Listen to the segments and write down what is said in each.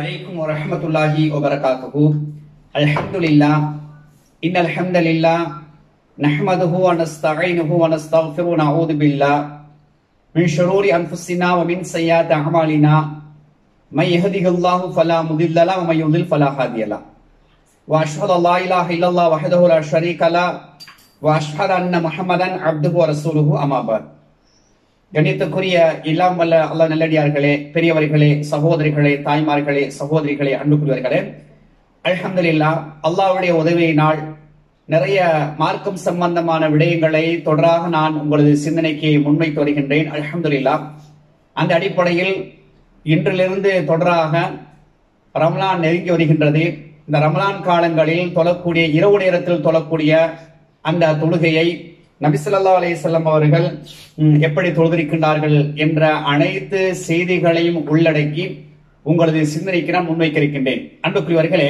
عليكم ورحمة الله وبركاته الحمد لله إن الحمد لله نحمده ونستعينه ونستغفره ونعوذ بالله من شرور أنفسنا ومن سيئات أعمالنا من يهده الله فلا مضل له ومن يضلل فلا هادي له وأشهد أن لا إله إلا الله وحده لا شريك له وأشهد أن محمدا عبده ورسوله أما بعد கணித்துக்குரிய எல்லாம் வல்ல அல்லாஹ் நல்லடியார்களே பெரியவர்களே சகோதரிகளே தாய்மார்களே சகோதரிகளே அன்புக்குரியவர்களே அல்ஹம்துலில்லா அல்லாஹ்வுடைய உதவியினால் நிறைய மார்க்கம் சம்பந்தமான விடயங்களை தொடராக நான் உங்களது சிந்தனைக்கு முன்வைத்து வருகின்றேன் அல்ஹம்துலில்லா அந்த அடிப்படையில் இன்றிலிருந்து தொடராக ரமலான் நெருங்கி வருகின்றது இந்த ரமலான் காலங்களில் தொழக்கூடிய இரவு நேரத்தில் தொழக்கூடிய அந்த தொழுகையை நபிசல்லா அலையம் அவர்கள் ம், எப்படி தொழுதிருக்கின்றார்கள் என்ற அனைத்து செய்திகளையும் உள்ளடக்கி உங்களது சிந்தனைக்கு நான் முன்வைக்க இருக்கின்றேன் அன்புக்குரியவர்களே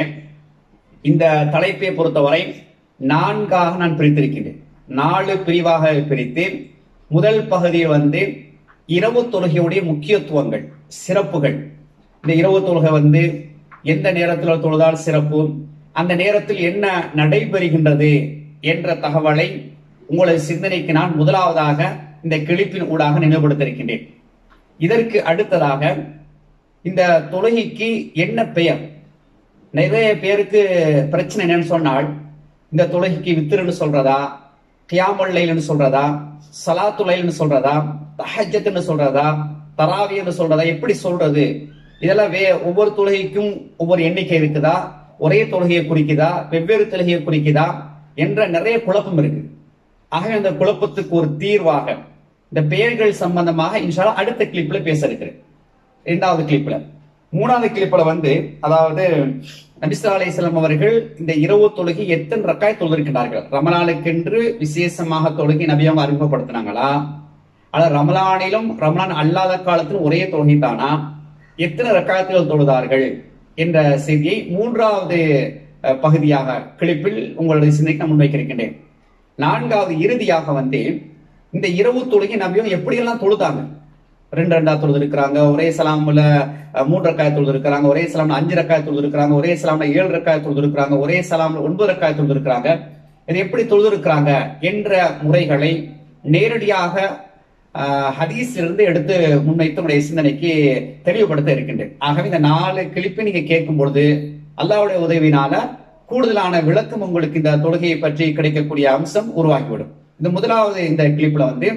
இந்த தலைப்பை பொறுத்தவரை நான்காக நான் பிரித்திருக்கின்றேன் நாலு பிரிவாக பிரித்து முதல் பகுதியில் வந்து இரவு தொழுகையுடைய முக்கியத்துவங்கள் சிறப்புகள் இந்த இரவு தொழுகை வந்து எந்த நேரத்தில் தொழுதால் சிறப்பு அந்த நேரத்தில் என்ன நடைபெறுகின்றது என்ற தகவலை உங்களது சிந்தனைக்கு நான் முதலாவதாக இந்த கிளிப்பின் ஊடாக நினைவுபடுத்த இருக்கின்றேன் இதற்கு அடுத்ததாக இந்த தொழுகைக்கு என்ன பெயர் நிறைய பேருக்கு பிரச்சனை என்னன்னு சொன்னால் இந்த தொழுகைக்கு வித்திருன்னு சொல்றதா கியாமுல்லைன்னு சொல்றதா சலாத்துலைன்னு சொல்றதா தஹஜத்துன்னு சொல்றதா தராவின்னு சொல்றதா எப்படி சொல்றது இதெல்லாம் வே ஒவ்வொரு தொழுகைக்கும் ஒவ்வொரு எண்ணிக்கை இருக்குதா ஒரே தொழுகையை குறிக்குதா வெவ்வேறு தொழுகையை குறிக்குதா என்ற நிறைய குழப்பம் இருக்கு ஆகவே அந்த குழப்பத்துக்கு ஒரு தீர்வாக இந்த பெயர்கள் சம்பந்தமாக இன்ஷால்லா அடுத்த கிளிப்ல பேச இருக்கிறேன் இரண்டாவது கிளிப்ல மூணாவது கிளிப்ல வந்து அதாவது நபிசா அலிஸ்லாம் அவர்கள் இந்த இரவு தொழுகை எத்தனை ரக்காய் தொழுதிருக்கிறார்கள் ரமலானுக்கென்று விசேஷமாக தொழுகை நபி அவங்க அறிமுகப்படுத்தினாங்களா அல்லது ரமலானிலும் ரமலான் அல்லாத காலத்திலும் ஒரே தொழுகை தானா எத்தனை ரக்காயத்தில் தொழுதார்கள் என்ற செய்தியை மூன்றாவது அஹ், பகுதியாக கிளிப்பில் உங்களுடைய சிந்தனைக்கு நான் முன்வைக்க இருக்கின்றேன் நான்காவது இறுதியாக வந்து இந்த இரவு தொழுகை நபியும் எப்படியெல்லாம் தொழுதாங்க ரெண்டு ரெண்டா தொழுது இருக்கிறாங்க ஒரே சலாம்ல அஹ், மூன்று ரக்காய் தொழுது இருக்கிறாங்க ஒரே சலாம்ல அஞ்சு ரக்காய் தொழுது இருக்கிறாங்க ஒரே சலாம்ல ஏழு ரக்காய் தொழுது இருக்கிறாங்க ஒரே சலாம்ல ஒன்பது ரக்காய் தொழுது இருக்கிறாங்க இது எப்படி தொழுது இருக்கிறாங்க என்ற முறைகளை நேரடியாக ஆஹ், ஹதீஸிலிருந்து எடுத்து முன்வைத்து உங்களுடைய சிந்தனைக்கு தெளிவுபடுத்த இருக்கின்றேன் ஆகவே இந்த நாலு கிளிப்பை நீங்க கேட்கும் பொழுது அல்லாஹ்வுடைய உதவினால கூடுதலான விளக்கம் உங்களுக்கு இந்த தொழுகையை பற்றி கிடைக்கக்கூடிய அம்சம் உருவாகிவிடும் இந்த முதலாவது இந்த கிளிப்ல வந்து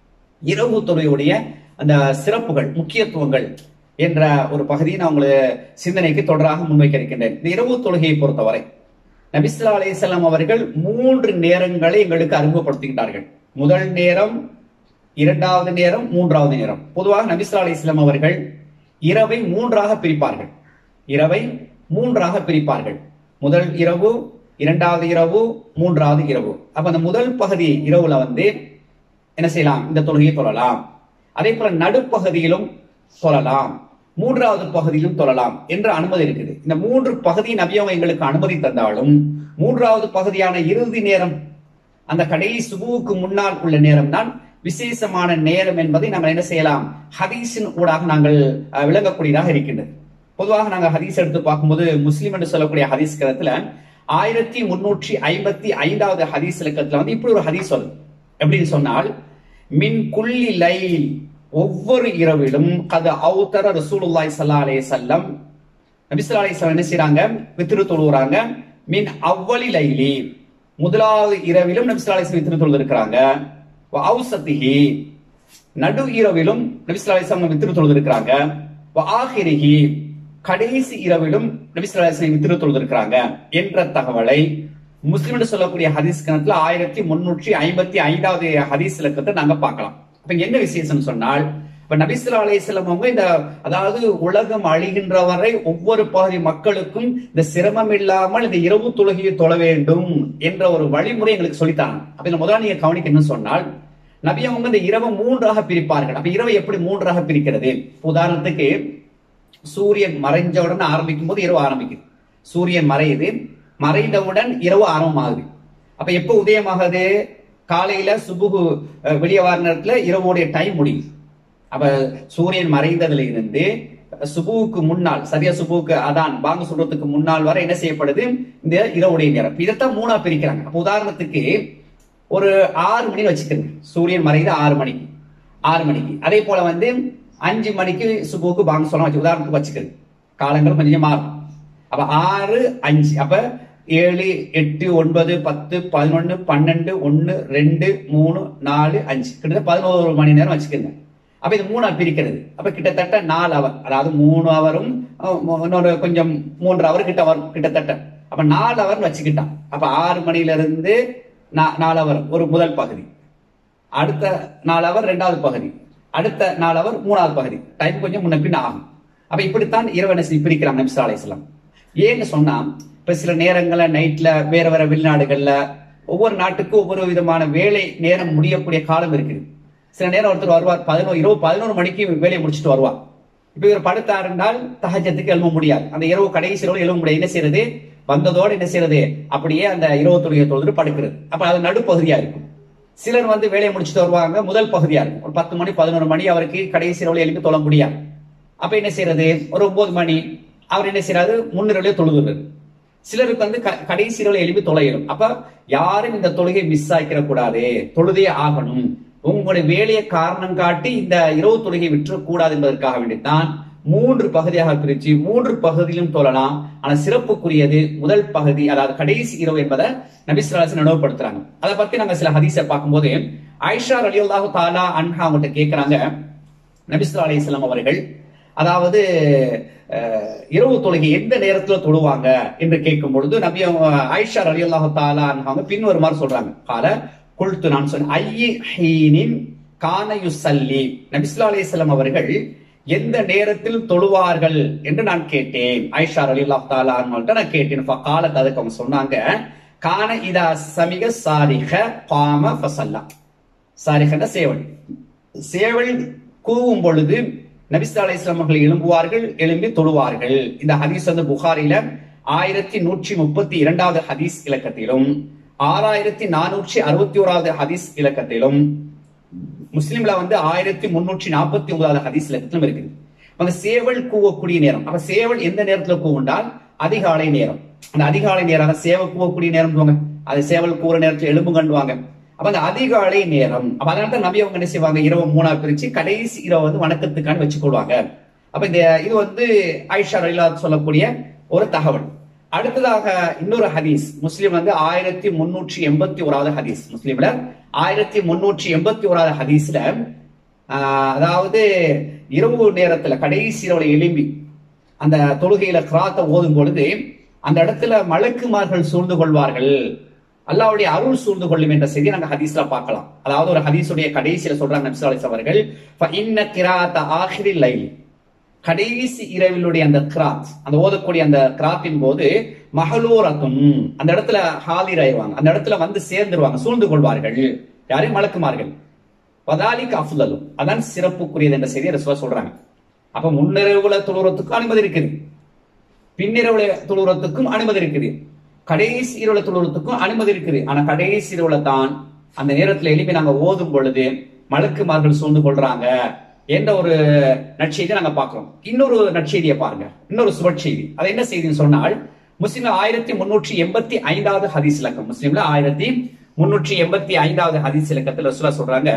இரவு தொழுகையுடைய அந்த சிறப்புகள் முக்கியத்துவங்கள் என்ற ஒரு பகுதியை நான் உங்களுக்கு சிந்தனைக்கு தொடராக முன்வைக்க இருக்கின்றேன் இந்த இரவு தொழுகையை பொறுத்தவரை நபிஸ்லா அலையம் அவர்கள் மூன்று நேரங்களை எங்களுக்கு அறிமுகப்படுத்துகின்றார்கள் முதல் நேரம் இரண்டாவது நேரம் மூன்றாவது நேரம் பொதுவாக நபிஸ்லா அலையம் அவர்கள் இரவை மூன்றாக பிரிப்பார்கள் இரவை மூன்றாக பிரிப்பார்கள் முதல் இரவு இரண்டாவது இரவு மூன்றாவது இரவு அப்ப அந்த முதல் பகுதி இரவுல வந்து என்ன செய்யலாம் இந்த தொழுகையை தொழலாம் அதே போல நடுப்பகுதியிலும் தொழலாம் மூன்றாவது பகுதியிலும் தொழலாம் என்ற அனுமதி இருக்குது இந்த மூன்று பகுதி நபியவங்க எங்களுக்கு அனுமதி தந்தாலும் மூன்றாவது பகுதியான இறுதி நேரம் அந்த கடைசி சுபுவுக்கு முன்னால் உள்ள நேரம் தான் விசேஷமான நேரம் என்பதை நம்ம என்ன செய்யலாம் ஹதீஸின் ஊடாக நாங்கள் அஹ், விளங்கக்கூடியதாக இருக்கின்றது பொதுவாக நாங்க ஹதீஸ் எடுத்து பார்க்கும்போது முஸ்லிம் என்று சொல்லக்கூடிய ஹதீஸ் கிரத்துல ஆயிரத்தி முன்னூற்றி ஐம்பத்தி ஐந்தாவது ஹதீஸ் இலக்கத்துல வந்து இப்படி ஒரு ஹதீஸ் வருது எப்படின்னு சொன்னால் மின் குல்லி லைல் ஒவ்வொரு இரவிலும் அது அவுத்தர ரசூலுல்லாஹி ஸல்லல்லாஹு அலைஹி வஸல்லம் நபி ஸல்லல்லாஹு அலைஹி வஸல்லம் என்ன செய்றாங்க வித்ரு தொழுகிறாங்க மின் அவ்வளி லைலி முதலாவது இரவிலும் நபி ஸல்லல்லாஹு அலைஹி வஸல்லம் வித்ரு தொழுது இருக்கிறாங்க அவுசத்திஹி நடு இரவிலும் நபி ஸல்லல்லாஹு அலைஹி வஸல்லம் வித்ரு தொழுது இருக்கிறாங்க ஆஹிரிஹி கடைசி இரவிலும் நபி ஸல்லல்லாஹு அலைஹி வஸல்லம் வித்ரு தொழுது இருக்கிறாங்க என்ற தகவலை முஸ்லிம் என்று சொல்லக்கூடிய ஹதீஸ் கணத்துல ஆயிரத்தி முன்னூற்றி ஐம்பத்தி ஐந்தாவது ஹதீஸ் இலக்கத்தை நாங்க பார்க்கலாம் அப்ப இங்க என்ன விசேஷம் சொன்னால் இப்ப நபிசுல்லா அலையம் அவங்க இந்த அதாவது உலகம் அழிகின்ற வரை ஒவ்வொரு பகுதி மக்களுக்கும் இந்த சிரமம் இல்லாமல் இந்த இரவு தொழுகையை தொழ வேண்டும் என்ற ஒரு வழிமுறை எங்களுக்கு சொல்லித்தாங்க அப்ப இந்த முதல்ல நீங்க கவனிக்கணும்னு சொன்னால் நபி அவங்க இந்த இரவை மூன்றாக பிரிப்பார்கள் அப்ப இரவை எப்படி மூன்றாக பிரிக்கிறது உதாரணத்துக்கு சூரியன் மறைஞ்சவுடன் ஆரம்பிக்கும் போது இரவு ஆரம்பிக்குது சூரியன் மறையுது மறைந்தவுடன் இரவு ஆரம்பமாகுது அப்ப எப்ப உதயமாகுது காலையில சுபுகு அஹ், வெளியே வர நேரத்துல இரவோடைய டைம் முடியுது அப்ப சூரியன் மறைந்ததுல இருந்து சுபுவுக்கு முன்னால் சரியா சுபுவுக்கு அதான் பாங்கு சொல்றதுக்கு முன்னால் வரை என்ன செய்யப்படுது இந்த இரவுடைய நேரம் இப்ப இதைத்தான் மூணா பிரிக்கிறாங்க அப்ப உதாரணத்துக்கு ஒரு ஆறு மணி வச்சுக்கோங்க சூரியன் மறையுது ஆறு மணிக்கு ஆறு மணிக்கு அதே போல வந்து அஞ்சு மணிக்கு சுபுவுக்கு பாங்கு சொல்லலாம் வச்சு உதாரணத்துக்கு வச்சுக்கிறது காலங்கள் கொஞ்சம் கொஞ்சம் மாறும் அப்ப ஆறு அஞ்சு அப்ப ஏழு எட்டு ஒன்பது பத்து பதினொன்னு பன்னெண்டு ஒன்னு ரெண்டு மூணு நாலு அஞ்சு கிட்டத்தட்ட பதினோரு மணி நேரம் வச்சுக்கோங்க அப்ப இது மூணா பிரிக்கிறது அப்ப கிட்டத்தட்ட நாலு அவர் அதாவது மூணு அவரும் அஹ், இன்னொரு கொஞ்சம் மூன்று அவர் கிட்ட வரும் கிட்டத்தட்ட அப்ப நாலு அவர் வச்சுக்கிட்டான் அப்ப ஆறு மணில இருந்து நா- நாலு அவர் ஒரு முதல் பகுதி அடுத்த நாலு அவர் ரெண்டாவது பகுதி அடுத்த நாலு அவர் மூணாவது பகுதி டைம் கொஞ்சம் முன்ன பின்ன ஆகும் அப்ப இப்படித்தான் இரவனை பிரிக்கிறாங்க நபிசா அலையாம் ஏன்னு சொன்னா இப்ப சில நேரங்கள்ல நைட்ல வேற வேற வெளிநாடுகள்ல ஒவ்வொரு நாட்டுக்கும் ஒவ்வொரு விதமான வேலை நேரம் முடியக்கூடிய காலம் இருக்குது சில நேரம் ஒருத்தர் வருவார் பதினோரு இரவு பதினோரு மணிக்கு வேலையை முடிச்சுட்டு வருவார் இப்ப இவர் படுத்தாருந்தால் தஹஜத்துக்கு எழும்ப முடியாது அந்த இரவு கடைசி இரவு எழும்ப முடியாது என்ன செய்யறது வந்ததோடு என்ன செய்யறது அப்படியே அந்த இரவு தொழுகை தொழுது படுக்கிறது அப்ப அது நடுப்பகுதியா இருக்கும் சிலர் வந்து வேலையை முடிச்சுட்டு வருவாங்க முதல் பகுதியா இருக்கும் ஒரு பத்து மணி பதினோரு மணி அவருக்கு கடைசி இரவுல எழுப்பி தொழ முடியாது அப்ப என்ன செய்யறது ஒரு ஒன்பது மணி அவர் என்ன செய்யறாரு முன்னிரவுல தொழுதுறது சிலருக்கு வந்து க- கடைசி இரவுல எழுப்பி தொலையிடும் அப்ப யாரும் இந்த தொழுகை மிஸ் ஆக்கிற கூடாது தொழுதே ஆகணும் உங்களுடைய வேலையை காரணம் காட்டி இந்த இரவு தொழுகை விட்டுறக்கூடாது என்பதற்காக வேண்டித்தான் மூன்று பகுதியாக பிரிச்சு மூன்று பகுதியிலும் தொழலாம் ஆனா சிறப்புக்குரியது முதல் பகுதி அதாவது கடைசி இரவு என்பதை நபிஸ்வராசன் நினைவுபடுத்துறாங்க அதை பத்தி நாங்க சில ஹதீஸை பார்க்கும்போது ஆயிஷா ரலியல்லாஹு தாலா அன்ஹா அவங்கள்ட்ட கேக்குறாங்க நபிஸ்வரா அலிஸ்லாம் அவர்கள் அதாவது அஹ், இரவு தொழுகை எந்த நேரத்துல தொழுவாங்க என்று கேட்கும் பொழுது நபி அவங்க ஆயிஷா ரலியல்லாஹு தாலா அவங்க பின்வருமாறு சொல்றாங்க கால குல்து நான் சொன்னேன் ஐயி ஹீனின் கான யுசல்லி நபிஸ்லா அலிஸ்லாம் அவர்கள் எந்த நேரத்தில் தொழுவார்கள் என்று நான் கேட்டேன் ஆயிஷா ரலியல்லாஹு தாலா அவங்கள்ட்ட நான் கேட்டேன் காலத்து அதுக்கு அவங்க சொன்னாங்க கான இதா சமிக சாரிக பாம ஃபசல்லா சாரிகன சேவல் சேவல் கூவும் பொழுது நபிஸ்தா அலைஹிஸ்ஸலாம் அவர்கள் எழும்புவார்கள் எழும்பி தொழுவார்கள் இந்த ஹதீஸ் வந்து புகாரில ஆயிரத்தி நூற்றி முப்பத்தி இரண்டாவது ஹதீஸ் இலக்கத்திலும் ஆறாயிரத்தி நானூற்றி அறுபத்தி ஓராவது ஹதீஸ் இலக்கத்திலும் முஸ்லிம்ல வந்து ஆயிரத்தி முன்னூற்றி நாற்பத்தி ஒன்பதாவது ஹதீஸ் இலக்கத்திலும் இருக்குது அந்த சேவல் கூவக்கூடிய நேரம் அப்ப சேவல் எந்த நேரத்துல கூவுண்டால் அதிகாலை நேரம் அந்த அதிகாலை நேரம் அந்த சேவல் கூவக்கூடிய நேரம் சொல்லுவாங்க அது சேவல் கூற நேரத்துல எலும்பு கண்டுவாங்க அப்ப அந்த அதிகாலை நேரம் அப்ப அதனால தான் நபி அவங்க என்ன செய்வாங்க இரவு மூணா பிரிச்சு கடைசி இரவு வந்து வணக்கத்துக்கான வச்சுக்கொள்வாங்க அப்ப இந்த இது வந்து ஆயிஷா ரயிலா சொல்லக்கூடிய ஒரு தகவல் அடுத்ததாக இன்னொரு ஹதீஸ் முஸ்லிம் வந்து ஆயிரத்தி முன்னூற்றி எண்பத்தி ஓராவது ஹதீஸ் முஸ்லிம்ல ஆயிரத்தி முன்னூற்றி எண்பத்தி ஓராவது ஹதீஸ்ல ஆஹ், அதாவது இரவு நேரத்துல கடைசி இரவுல எழும்பி அந்த தொழுகையில கிராத்த ஓதும் பொழுது அந்த இடத்துல மலக்குமார்கள் சூழ்ந்து கொள்வார்கள் அல்லாஹ்வுடைய அருள் சூழ்ந்து கொள்ளும் என்ற செய்தி நாங்க ஹதீஸ்ல பார்க்கலாம் அதாவது ஒரு ஹதீஸுடைய கடைசியில சொல்றாங்க நபி ஸல்லல்லாஹு அலைஹி அவர்கள் "ஃப இன்ன கிராத்த ஆஹிரில் லைல் கடைசி இரவிலுடைய அந்த கிராத் அந்த ஓதக்கூடிய அந்த கிராத்தின் போது மகளூரத்தும் அந்த இடத்துல ஹாலிர் ஆயிடுவாங்க அந்த இடத்துல வந்து சேர்ந்துருவாங்க சூழ்ந்து கொள்வார்கள் யாரையும் மலக்குமார்கள் வதாலிக்கு அஃதலும் அதான் சிறப்புக்குரியது என்ற செய்தியை ரசூலா சொல்றாங்க அப்ப முன்னிரவுல தொழுறதுக்கும் அனுமதி இருக்குது பின்னிரவுல தொழுறதுக்கும் அனுமதி இருக்குது கடைசி இரவுல தொழுறதுக்கும் அனுமதி இருக்குது ஆனா கடைசி இரவுல தான் அந்த நேரத்துல எழுப்பி நாங்க ஓதும் பொழுது மலக்குமார்கள் சூழ்ந்து கொள்றாங்க என்ற ஒரு நற்செய்தியை நாங்க பார்க்கிறோம் இன்னொரு நற்செய்தியை பாருங்க இன்னொரு சுபற்செய்தி அது என்ன செய்தின்னு சொன்னால் முஸ்லிம்ல ஆயிரத்தி முன்னூற்றி எண்பத்தி ஐந்தாவது ஹதீஸ் இலக்கம் முஸ்லிம்ல ஆயிரத்தி முன்னூற்றி எண்பத்தி ஐந்தாவது ஹதீஸ் இலக்கத்துல ரசூலா சொல்றாங்க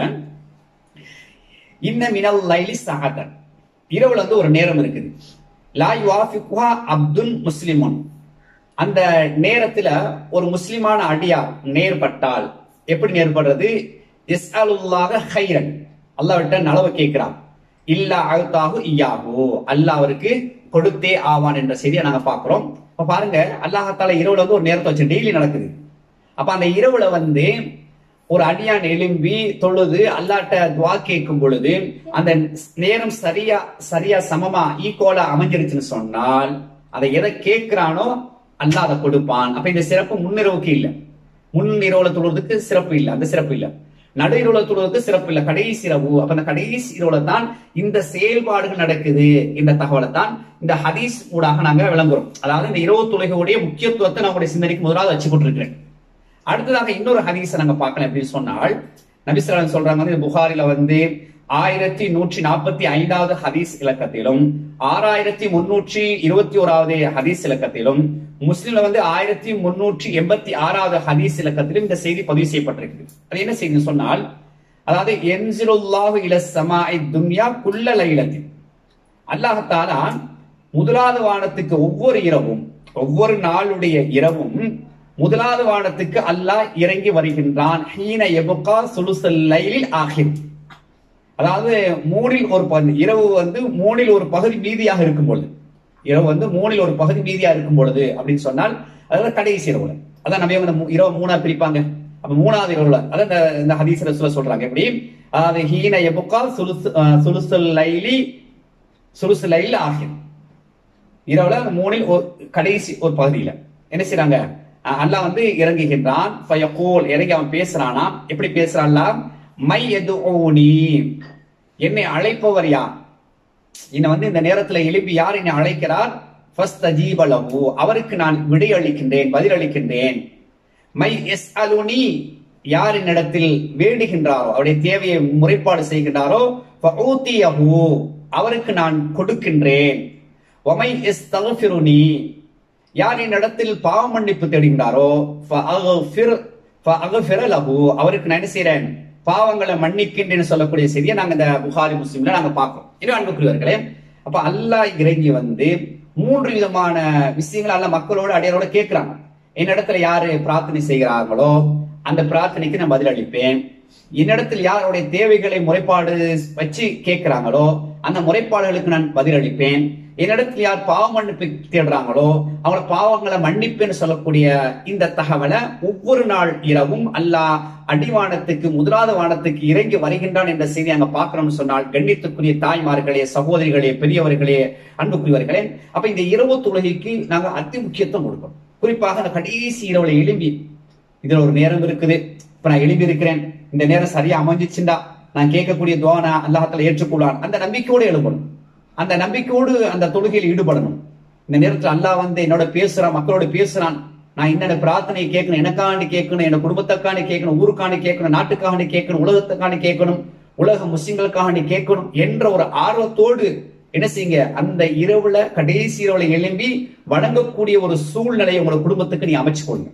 இன்ன மினல் லைலி சஹதன் இரவுல வந்து ஒரு நேரம் இருக்குது லா யுவாஃபிகுஹா அப்துன் முஸ்லிமுன் அந்த நேரத்துல ஒரு முஸ்லிமான அடியார் நேர்பட்டால் எப்படி நேர்படுறது இஸ்அலுல்லாஹ ஹைரன் அல்லாஹ்விட்ட நலவை கேட்கிறார் இல்ல அழுத்தாகு இயாகு அல்லாஹ் அவருக்கு கொடுத்தே ஆவான் என்ற செய்தியை நாங்க பார்க்கிறோம் இப்ப பாருங்க அல்லாஹால இரவுல வந்து ஒரு நேரத்தை வச்சு டெய்லி நடக்குது அப்ப அந்த இரவுல வந்து ஒரு அடியான் எழும்பி தொழுது அல்லாட்ட துவா கேட்கும் பொழுது அந்த நேரம் சரியா சரியா சமமா ஈக்குவலா அமைஞ்சிருச்சுன்னு சொன்னால் அதை எதை கேட்கிறானோ அல்லாஹ் அதை கொடுப்பான் அப்ப இந்த சிறப்பு முன்னிரவுக்கு இல்ல முன்னிரவுல தொழுறதுக்கு சிறப்பு இல்ல அந்த சிறப்பு இல்ல நடு இரவுல தொழுவதற்கு சிறப்பு இல்ல கடைசி இரவு அப்ப அந்த கடைசி இரவுல தான் இந்த செயல்பாடுகள் நடக்குது இந்த தகவலை தான் இந்த ஹதீஸ் ஊடாக நாங்க விளங்குறோம் அதாவது இந்த இரவு தொழுகையுடைய முக்கியத்துவத்தை நம்முடைய சிந்தனைக்கு முதலாவது வச்சு கொண்டிருக்கிறேன் அடுத்ததாக இன்னொரு ஹதீஸை நாங்க பார்க்கலாம் அப்படின்னு சொன்னால் நபிஸ்வரன் சொல்றாங்க வந்து இந்த புகாரில வந்து ஆயிரத்தி நூற்றி நாற்பத்தி ஐந்தாவது ஹதீஸ் இலக்கத்திலும் ஆறாயிரத்தி முன்னூற்றி இருபத்தி ஓராவது ஹதீஸ் இலக்கத்திலும் முஸ்லிம்ல வந்து ஆயிரத்தி முன்னூற்றி எண்பத்தி ஆறாவது ஹதீஸ் இலக்கத்திலும் இந்த செய்தி பதிவு செய்யப்பட்டிருக்கு அது என்ன செய்தி சொன்னால் அதாவது என்சிலுல்லாஹு இல சமாஇ துன்யா குல்ல லைலத்தின் அல்லாஹாலா முதலாவது வானத்துக்கு ஒவ்வொரு இரவும் ஒவ்வொரு நாளுடைய இரவும் முதலாவது வானத்துக்கு அல்லாஹ் இறங்கி வருகின்றான் ஹீன எபுகா சுலுசல் லைலில் ஆகிர் அதாவது மூணில் ஒரு பகுதி இரவு வந்து மூணில் ஒரு பகுதி மீதியாக இருக்கும் பொழுது இரவு வந்து மூணில் ஒரு பகுதி மீதியா இருக்கும் பொழுது அப்படின்னு சொன்னால் அதாவது கடைசி இரவுல அதான் நம்ம இவங்க மூ- இரவு மூணா பிரிப்பாங்க அப்ப மூணாவது இரவுல அதான் இந்த இந்த ஹதீஸ் ரசூல சொல்றாங்க எப்படி அதாவது ஹீன எபுகா சுலுசு அஹ், சுலுசுல் லைலி சுலுசு லைல் ஆகிர் இரவுல அந்த மூணில் ஒரு கடைசி ஒரு பகுதியில என்ன செய்றாங்க அஹ் அல்லாஹ் வந்து இறங்குகின்றான் ஃபயகூல் இறங்கி அவன் பேசுறானா எப்படி பேசுறான் மை எதுஓனி என்னை அழைப்பவர் யார் என்னை வந்து இந்த நேரத்துல எழுப்பி யார் என்னை அழைக்கிறார் ஃபஸ்ட் அஜீபலகு அவருக்கு நான் விடை அளிக்கின்றேன் பதில் அளிக்கின்றேன் மை எஸ் அலுனி யார் என்னிடத்தில் வேண்டுகின்றாரோ அவருடைய தேவையை முறைப்பாடு செய்கின்றாரோ ஃபஊத்தியஹு அவருக்கு நான் கொடுக்கின்றேன் ஒமை எஸ் தகஃபிருனி யார் என்னிடத்தில் பாவ மன்னிப்பு தேடுகின்றாரோ ஃபஅஃபிர் ஃபஅஃபிர லஹு அவருக்கு நான் என்ன செய்றேன் பாவங்களை மன்னிக்கின்றேன்னு சொல்லக்கூடிய செய்தியை நாங்க இந்த புகாரி முஸ்லிம்ல நாங்க பார்க்கிறோம் இன்னும் அன்புக்குரியவர்களே அப்ப அல்லாஹ் இறங்கி வந்து மூன்று விதமான விஷயங்களை அல்லாஹ் மக்களோட அடையாளோட கேட்கிறாங்க என்னிடத்துல யாரு பிரார்த்தனை செய்கிறார்களோ அந்த பிரார்த்தனைக்கு நான் பதிலளிப்பேன் என்னிடத்தில் யாருடைய தேவைகளை முறைப்பாடு வச்சு கேட்கிறாங்களோ அந்த முறைப்பாடுகளுக்கு நான் பதிலளிப்பேன் என்னிடத்தில் யார் பாவ மன்னிப்பு தேடுறாங்களோ அவங்கள பாவங்களை மன்னிப்பேன்னு சொல்லக்கூடிய இந்த தகவலை ஒவ்வொரு நாள் இரவும் அல்லாஹ் அடிவானத்துக்கு முதலாவது வானத்துக்கு இறங்கி வருகின்றான் என்ற செய்தி அங்க பார்க்கணும்னு சொன்னால் கண்ணியத்துக்குரிய தாய்மார்களே சகோதரிகளே பெரியவர்களே அன்புக்குரியவர்களே அப்ப இந்த இரவு தொழுகைக்கு நாங்க அதி முக்கியத்துவம் கொடுக்கணும் குறிப்பாக அந்த கடைசி இரவுல எழும்பி இதுல ஒரு நேரம் இருக்குது இப்ப நான் எழுப்பி இருக்கிறேன் இந்த நேரம் சரியா அமைஞ்சிச்சுண்டா நான் கேட்கக்கூடிய துவானா அல்லாஹத்துல ஏற்றுக்கொள்வான் அந்த நம்பிக்கையோடு எழுப்பணும் அந்த நம்பிக்கையோடு அந்த தொழுகையில் ஈடுபடணும் இந்த நேரத்துல அல்லாஹ் வந்து என்னோட பேசுறான் மக்களோட பேசுறான் நான் என்னென்ன பிரார்த்தனை கேட்கணும் எனக்காண்டி கேட்கணும் என் குடும்பத்துக்காண்டி கேட்கணும் ஊருக்காண்டி கேட்கணும் நாட்டுக்காண்டி கேட்கணும் உலகத்துக்காண்டி கேட்கணும் உலக முஸ்லிம்களுக்காண்டி கேட்கணும் என்ற ஒரு ஆர்வத்தோடு என்ன செய்யுங்க அந்த இரவுல கடைசி இரவுல எழும்பி வணங்கக்கூடிய ஒரு சூழ்நிலையை உங்களோட குடும்பத்துக்கு நீ அமைச்சு கொடுங்க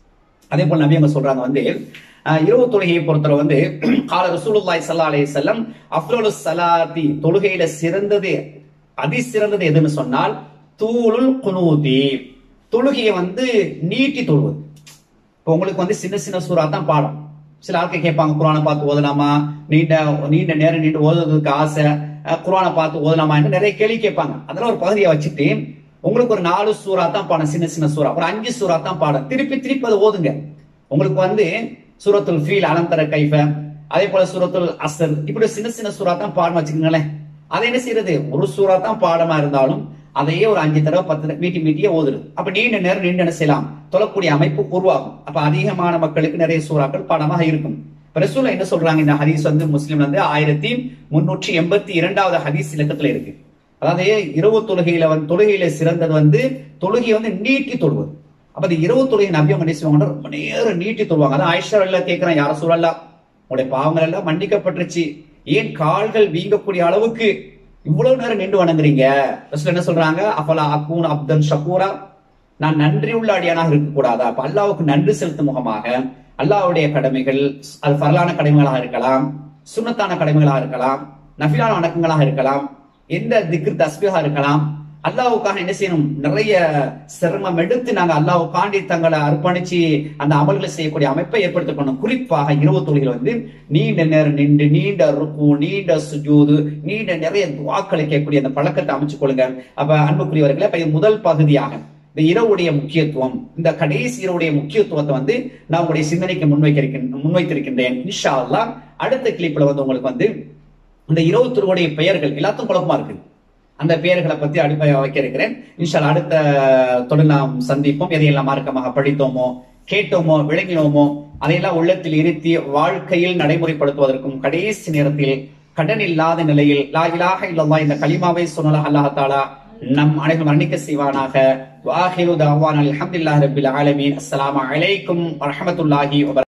அதே போல நபி அவங்க சொல்றாங்க வந்து அஹ், இரவு தொழுகையை பொறுத்தவரை வந்து கால ரசூலுல்லாஹி ஸல்லல்லாஹு அலைஹி வஸல்லம் அஃப்லலு ஸலாத்தி தொழுகையில சிறந்தது அதி சிறந்தது எதுன்னு சொன்னால் தூளுல் குனூதி தொழுகையை வந்து நீட்டி தொழுவது இப்போ உங்களுக்கு வந்து சின்ன சின்ன சூறா தான் பாடம் சில ஆட்கள் கேட்பாங்க குரானை பார்த்து ஓதலாமா நீண்ட நீண்ட நேரம் நீண்டு ஓதுறதுக்கு ஆசை அஹ், குரானை பார்த்து ஓதலாமா என்று நிறைய கேள்வி கேட்பாங்க அதெல்லாம் ஒரு பகுதியை வச்சுட்டு உங்களுக்கு ஒரு நாலு சூறா தான் பாடம் சின்ன சின்ன சூறா ஒரு அஞ்சு சூறா தான் பாடம் திருப்பி திருப்பி அதை ஓதுங்க உங்களுக்கு வந்து சூரத்துல் ஃபீல் அலந்தர கைஃப அதே போல சூரத்துல் அசர் இப்படி சின்ன சின்ன சூறா தான் பாடம் வச்சுக்கோங்களேன் அதை என்ன செய்யறது ஒரு சூறா தான் பாடமா இருந்தாலும் அதையே ஒரு அஞ்சு தடவை பத்து தடவை மீட்டி மீட்டியே ஓதுறது அப்ப நீண்ட நேரம் நீண்ட என்ன செய்யலாம் தொழக்கூடிய அமைப்பு உருவாகும் அப்ப அதிகமான மக்களுக்கு நிறைய சூறாக்கள் பாடமாக இருக்கும் இப்ப ரசூலா என்ன சொல்றாங்க இந்த ஹதீஸ் வந்து முஸ்லிம் வந்து ஆயிரத்தி முன்னூற்றி எண்பத்தி இரண்டாவது ஹதீஸ் இலக்கத்துல இருக்கு அதாவது இரவு தொழுகையில வந்து தொழுகையில சிறந்தது வந்து தொழுகையை வந்து நீட்டி தொழுவது அப்ப இந்த இரவு தொழுகை நம்பி அவங்க என்ன செய்வாங்கன்னா ரொம்ப நேரம் நீட்டி தொழுவாங்க அதான் ஆயிஷா எல்லாம் கேட்கிறேன் யார சொல்லலாம் உங்களுடைய பாவங்கள் எல்லாம் மன்னிக்கப்பட்டுருச்சு ஏன் கால்கள் வீங்கக்கூடிய அளவுக்கு இவ்வளவு நேரம் நின்று வணங்குறீங்க ரசூல் என்ன சொல்றாங்க அஃபலா அக்கூன் அப்தன் ஷக்கூரா நான் நன்றி உள்ள அடியானாக இருக்கக்கூடாதா அப்ப அல்லாவுக்கு நன்றி செலுத்தும் முகமாக அல்லாஹ்வுடைய கடமைகள் அது பரலான கடமைகளாக இருக்கலாம் சுன்னத்தான கடமைகளாக இருக்கலாம் நஃபிலான வணக்கங்களாக இருக்கலாம் எந்த திக்ர் தஸ்பிகா இருக்கலாம் அல்லாவுக்காக என்ன செய்யணும் நிறைய சிரமம் எடுத்து நாங்க அல்லாவுக்காண்டி தங்களை அர்ப்பணிச்சு அந்த அமல்களை செய்யக்கூடிய அமைப்பை ஏற்படுத்திக் கொண்டோம் குறிப்பாக இரவு தொழில் வந்து நீண்ட நேரம் நின்று நீண்ட ருக்கு நீண்ட சுஜூது நீண்ட நிறைய துவாக்களை கேட்கக்கூடிய அந்த பழக்கத்தை அமைச்சுக் கொள்ளுங்க அப்ப அன்புக்குரியவர்களே அப்ப இது முதல் பகுதியாக இந்த இரவுடைய முக்கியத்துவம் இந்த கடைசி இரவுடைய முக்கியத்துவத்தை வந்து நான் உங்களுடைய சிந்தனைக்கு முன்வைக்க முன்வைத்திருக்கின்றேன் இன்ஷா அல்லாஹ் அடுத்த கிளிப்ல வந்து உங்களுக்கு வந்து இந்த இருபத்தொருடைய பெயர்கள் எல்லாத்துக்கும் குழப்பமா இருக்குது அந்த பெயர்களை பத்தி அடிப்படை வைக்க இருக்கிறேன் இன்ஷால் அடுத்த தொடர் நாம் சந்திப்போம் எதையெல்லாம் மார்க்கமாக படித்தோமோ கேட்டோமோ விளங்கினோமோ அதையெல்லாம் உள்ளத்தில் இருத்தி வாழ்க்கையில் நடைமுறைப்படுத்துவதற்கும் கடைசி நேரத்தில் கடன் இல்லாத நிலையில் லா இலாஹ இல்லல்லாஹ் இந்த கலிமாவை சொன்னல அல்லாஹ் தாலா நம் அனைவரும் மன்னிக்க செய்வானாக வாஹிரு தாவான் அல்ஹம்துலில்லாஹி ரப்பில் ஆலமீன் அஸ்ஸலாமு அலைக்கும் வரஹ்மத்துல்லாஹி வபரகாத்துஹு